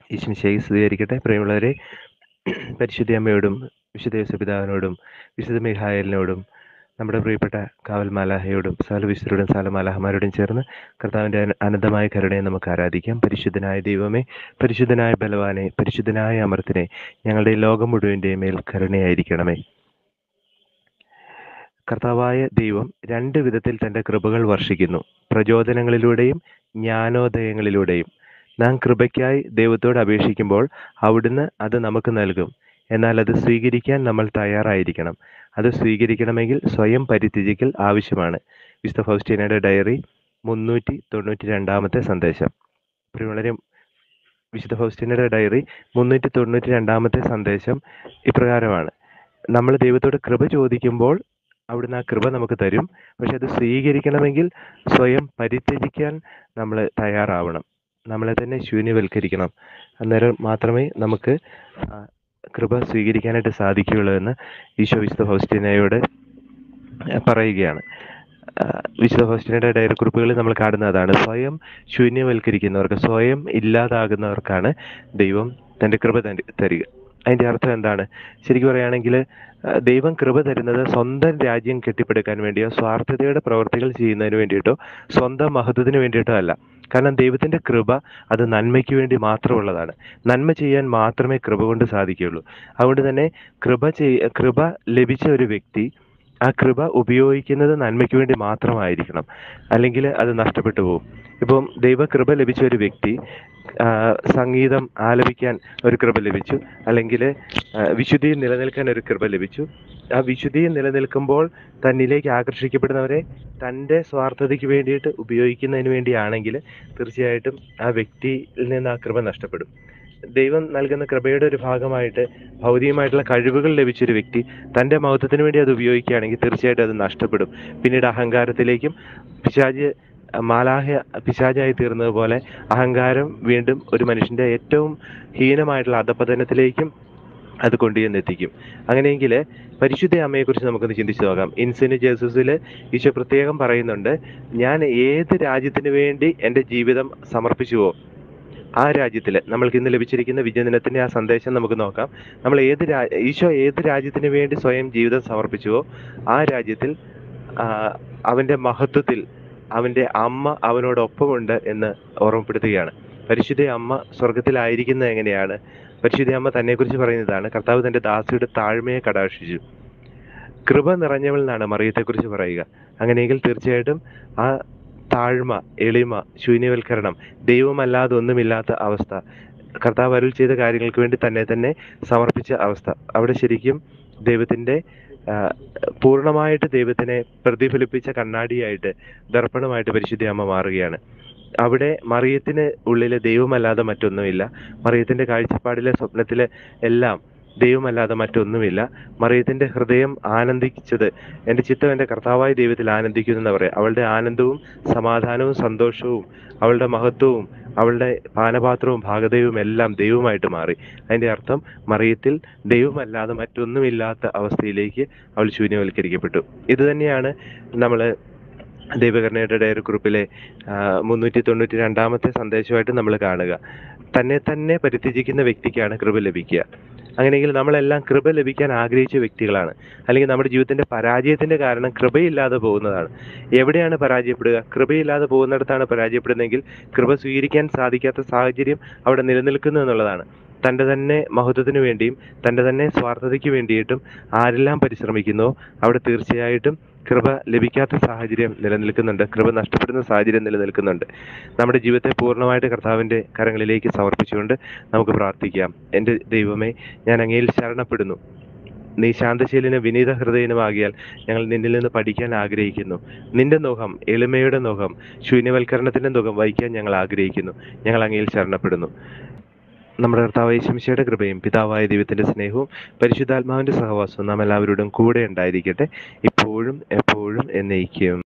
ഈശ്മിശയെ സ്വീകരിക്കട്ടെ പ്രിയമുള്ളവരെ പരിശുദ്ധ അമ്മയോടും വിശുദ്ധ യേശുപിതാവിനോടും വിശുദ്ധ മിഹായലിനോടും നമ്മുടെ പ്രിയപ്പെട്ട കാവൽ മാലാഹയോടും സകല വിശുദ്ധരോടും സകല മാലാഹമാരോടും ചേർന്ന് കർത്താവിൻ്റെ അന- അനന്തമായ കരുണയെ നമുക്ക് ആരാധിക്കാം പരിശുദ്ധനായ ദൈവമേ പരിശുദ്ധനായ ബലവാനെ പരിശുദ്ധനായ അമർത്തിനെ ഞങ്ങളുടെ ഈ ലോകം മുഴുവൻ്റെയും മേൽ കരുണയായിരിക്കണമേ കർത്താവായ ദൈവം രണ്ട് വിധത്തിൽ തൻ്റെ കൃപകൾ വർഷിക്കുന്നു പ്രചോദനങ്ങളിലൂടെയും ജ്ഞാനോദയങ്ങളിലൂടെയും നാം കൃപയ്ക്കായി ദൈവത്തോട് അപേക്ഷിക്കുമ്പോൾ അവിടുന്ന് അത് നമുക്ക് നൽകും എന്നാൽ അത് സ്വീകരിക്കാൻ നമ്മൾ തയ്യാറായിരിക്കണം അത് സ്വീകരിക്കണമെങ്കിൽ സ്വയം പരിത്യജിക്കൽ ആവശ്യമാണ് വിശുദ്ധ ഫൗസ്റ്റീനയുടെ ഡയറി മുന്നൂറ്റി തൊണ്ണൂറ്റി രണ്ടാമത്തെ സന്ദേശം പ്രിയമുള്ളവരെ വിശുദ്ധ ഫൗസ്റ്റീനയുടെ ഡയറി മുന്നൂറ്റി തൊണ്ണൂറ്റി രണ്ടാമത്തെ സന്ദേശം ഇപ്രകാരമാണ് നമ്മൾ ദൈവത്തോട് കൃപ ചോദിക്കുമ്പോൾ അവിടുന്ന് ആ കൃപ നമുക്ക് തരും പക്ഷെ അത് സ്വീകരിക്കണമെങ്കിൽ സ്വയം പരിത്യജിക്കാൻ നമ്മൾ തയ്യാറാവണം നമ്മളെ തന്നെ ശൂന്യവൽക്കരിക്കണം അന്നേരം മാത്രമേ നമുക്ക് ആ കൃപ സ്വീകരിക്കാനായിട്ട് സാധിക്കുകയുള്ളൂ എന്ന് ഈശോ വിശുദ്ധ ഫൗസ്റ്റീനയോട് പറയുകയാണ് ആ, വിശുദ്ധ ഫൗസ്റ്റീനയുടെ ഡയറി കുറിപ്പുകളിൽ നമ്മൾ കാണുന്ന അതാണ് സ്വയം ശൂന്യവൽക്കരിക്കുന്നവർക്ക് സ്വയം ഇല്ലാതാകുന്നവർക്കാണ് ദൈവം തൻ്റെ കൃപ തരി- തരിക അതിൻ്റെ അർത്ഥം എന്താണ് ശരിക്കും പറയുകയാണെങ്കിൽ ആ, ദൈവം കൃപ തരുന്നത് സ്വന്തം രാജ്യം കെട്ടിപ്പടുക്കാൻ വേണ്ടിയോ സ്വാർത്ഥതയുടെ പ്രവർത്തികൾ ചെയ്യുന്നതിന് വേണ്ടിയിട്ടോ സ്വന്തം മഹത്വത്തിന് വേണ്ടിയിട്ടോ അല്ല കാരണം ദൈവത്തിന്റെ കൃപ അത് നന്മയ്ക്ക് വേണ്ടി മാത്രമുള്ളതാണ് നന്മ ചെയ്യാൻ മാത്രമേ കൃപ കൊണ്ട് സാധിക്കുകയുള്ളൂ അതുകൊണ്ട് തന്നെ കൃപ ചെയ് കൃപ ലഭിച്ച ഒരു വ്യക്തി ആ കൃപ ഉപയോഗിക്കുന്നത് നന്മയ്ക്ക് വേണ്ടി മാത്രമായിരിക്കണം അല്ലെങ്കിൽ അത് നഷ്ടപ്പെട്ടു പോകും ഇപ്പം ദൈവ കൃപ ലഭിച്ച ഒരു വ്യക്തി ആ, സംഗീതം ആലപിക്കാൻ ഒരു കൃപ ലഭിച്ചു അല്ലെങ്കിൽ വിശുദ്ധിയിൽ നിലനിൽക്കാൻ ഒരു കൃപ ലഭിച്ചു ആ വിശുദ്ധിയിൽ നിലനിൽക്കുമ്പോൾ തന്നിലേക്ക് ആകർഷിക്കപ്പെടുന്നവരെ തൻ്റെ സ്വാർത്ഥതയ്ക്ക് വേണ്ടിയിട്ട് ഉപയോഗിക്കുന്നതിന് വേണ്ടിയാണെങ്കിൽ തീർച്ചയായിട്ടും ആ വ്യക്തിയിൽ നിന്ന് ആ കൃപ നഷ്ടപ്പെടും ദൈവം നൽകുന്ന കൃപയുടെ ഒരു ഭാഗമായിട്ട് ഭൗതികമായിട്ടുള്ള കഴിവുകൾ ലഭിച്ചൊരു വ്യക്തി തൻ്റെ മഹത്വത്തിന് വേണ്ടി അത് ഉപയോഗിക്കുകയാണെങ്കിൽ തീർച്ചയായിട്ടും അത് നഷ്ടപ്പെടും പിന്നീട് അഹങ്കാരത്തിലേക്കും പിശാജ് മാലാഹ പിശാചായി തീർന്നതുപോലെ അഹങ്കാരം വീണ്ടും ഒരു മനുഷ്യൻ്റെ ഏറ്റവും ഹീനമായിട്ടുള്ള അധപതനത്തിലേക്കും അത് കൊണ്ടുചെന്നെത്തിക്കും അങ്ങനെയെങ്കിൽ പരിശുദ്ധ അമ്മയെക്കുറിച്ച് നമുക്കൊന്ന് ചിന്തിച്ചു നോക്കാം ഇൻസിന് ജേസസിൽ ഈശോ പ്രത്യേകം പറയുന്നുണ്ട് ഞാൻ ഏത് രാജ്യത്തിന് വേണ്ടി എൻ്റെ ജീവിതം സമർപ്പിച്ചുവോ ആ രാജ്യത്തിൽ നമ്മൾക്ക് ഇന്ന് ലഭിച്ചിരിക്കുന്ന വിജയദിനത്തിന്റെ ആ സന്ദേശം നമുക്ക് നോക്കാം നമ്മൾ ഏത് രാ ഈശോ ഏത് രാജ്യത്തിന് വേണ്ടി സ്വയം ജീവിതം സമർപ്പിച്ചുവോ ആ രാജ്യത്തിൽ ആ, അവന്റെ മഹത്വത്തിൽ അവന്റെ അമ്മ അവനോടൊപ്പമുണ്ട് എന്ന് ഓർമ്മപ്പെടുത്തുകയാണ് പരിശുദ്ധ അമ്മ സ്വർഗത്തിലായിരിക്കുന്നത് എങ്ങനെയാണ് പരിശുദ്ധ അമ്മ തന്നെക്കുറിച്ച് പറയുന്നതാണ് കർത്താവ് തന്റെ ദാസിയുടെ താഴ്മയെ കടാക്ഷിച്ചു കൃപ നിറഞ്ഞവൾ എന്നാണ് മറിയത്തെക്കുറിച്ച് പറയുക അങ്ങനെയെങ്കിൽ തീർച്ചയായിട്ടും ആ താഴ്മ എളിമ ശൂന്യവൽക്കരണം ദൈവമല്ലാതെ ഒന്നുമില്ലാത്ത അവസ്ഥ കർത്താവ് അരുൾ ചെയ്ത കാര്യങ്ങൾക്ക് വേണ്ടി തന്നെ തന്നെ സമർപ്പിച്ച അവസ്ഥ അവിടെ ശരിക്കും ദൈവത്തിന്റെ ആ, പൂർണ്ണമായിട്ട് ദൈവത്തിനെ പ്രതിഫലിപ്പിച്ച കണ്ണാടിയായിട്ട് ദർപ്പണമായിട്ട് പരിശുദ്ധ അമ്മ മാറുകയാണ് അവിടെ മറിയത്തിന് ഉള്ളിലെ ദൈവമല്ലാതെ മറ്റൊന്നുമില്ല മറിയത്തിന്റെ കാഴ്ചപ്പാടിലെ സ്വപ്നത്തിലെ എല്ലാം ദൈവമല്ലാതെ മറ്റൊന്നുമില്ല മറിയത്തിന്റെ ഹൃദയം ആനന്ദിച്ചത് എൻ്റെ ചിത്തം എൻ്റെ കർത്താവായ ദൈവത്തിൽ ആനന്ദിക്കുന്നു എന്ന് പറയാം അവളുടെ ആനന്ദവും സമാധാനവും സന്തോഷവും അവളുടെ മഹത്വവും അവളുടെ പാനപാത്രവും ഭാഗതയും എല്ലാം ദൈവമായിട്ട് മാറി അതിന്റെ അർത്ഥം മറിയത്തിൽ ദൈവമല്ലാതെ മറ്റൊന്നുമില്ലാത്ത അവസ്ഥയിലേക്ക് അവൾ ശൂന്യവൽക്കരിക്കപ്പെട്ടു ഇത് തന്നെയാണ് നമ്മൾ ദൈവകരുണയുടെ ഡയറി കുറിപ്പിലെ മുന്നൂറ്റി തൊണ്ണൂറ്റി രണ്ടാമത്തെ സന്ദേശമായിട്ട് നമ്മൾ കാണുക തന്നെ തന്നെ പരിത്യജിക്കുന്ന വ്യക്തിക്കാണ് കൃപ ലഭിക്കുക അങ്ങനെയെങ്കിൽ നമ്മളെല്ലാം കൃപ ലഭിക്കാൻ ആഗ്രഹിച്ച വ്യക്തികളാണ് അല്ലെങ്കിൽ നമ്മുടെ ജീവിതത്തിന്റെ പരാജയത്തിന്റെ കാരണം കൃപയില്ലാതെ പോകുന്നതാണ് എവിടെയാണ് പരാജയപ്പെടുക കൃപയില്ലാതെ പോകുന്നിടത്താണ് പരാജയപ്പെടുന്നതെങ്കിൽ കൃപ സ്വീകരിക്കാൻ സാധിക്കാത്ത സാഹചര്യം അവിടെ നിലനിൽക്കുന്നു എന്നുള്ളതാണ് തൻ്റെ തന്നെ മഹത്വത്തിന് വേണ്ടിയും തൻ്റെ തന്നെ സ്വാർത്ഥതയ്ക്ക് വേണ്ടിയിട്ടും ആരെല്ലാം പരിശ്രമിക്കുന്നോ അവിടെ തീർച്ചയായിട്ടും കൃപ ലഭിക്കാത്ത സാഹചര്യം നിലനിൽക്കുന്നുണ്ട് കൃപ നഷ്ടപ്പെടുന്ന സാഹചര്യം നിലനിൽക്കുന്നുണ്ട് നമ്മുടെ ജീവിതത്തെ പൂർണ്ണമായിട്ട് കർത്താവിൻ്റെ കരങ്ങളിലേക്ക് സമർപ്പിച്ചുകൊണ്ട് നമുക്ക് പ്രാർത്ഥിക്കാം എൻ്റെ ദൈവമേ ഞാൻ അങ്ങയിൽ ശരണപ്പെടുന്നു നീ ശാന്തശീലിന് വിനീത ഹൃദയനുമാകിയാൽ ഞങ്ങൾ നിന്നിൽ നിന്ന് പഠിക്കാൻ ആഗ്രഹിക്കുന്നു നിന്റെ മുഖം എളിമയുടെ മുഖം ശൂന്യവൽക്കരണത്തിന്റെ മുഖം വഹിക്കാൻ ഞങ്ങൾ ആഗ്രഹിക്കുന്നു ഞങ്ങൾ അങ്ങയിൽ ശരണപ്പെടുന്നു നമ്മുടെ കർത്താവ് യേശുമിശയുടെ കൃപയും പിതാവായ ദൈവത്തിന്റെ സ്നേഹവും പരിശുദ്ധാത്മാവിന്റെ സഹവാസവും നാം എല്ലാവരോടും കൂടെ ഉണ്ടായിരിക്കട്ടെ ഇപ്പോഴും എപ്പോഴും എന്നേക്കും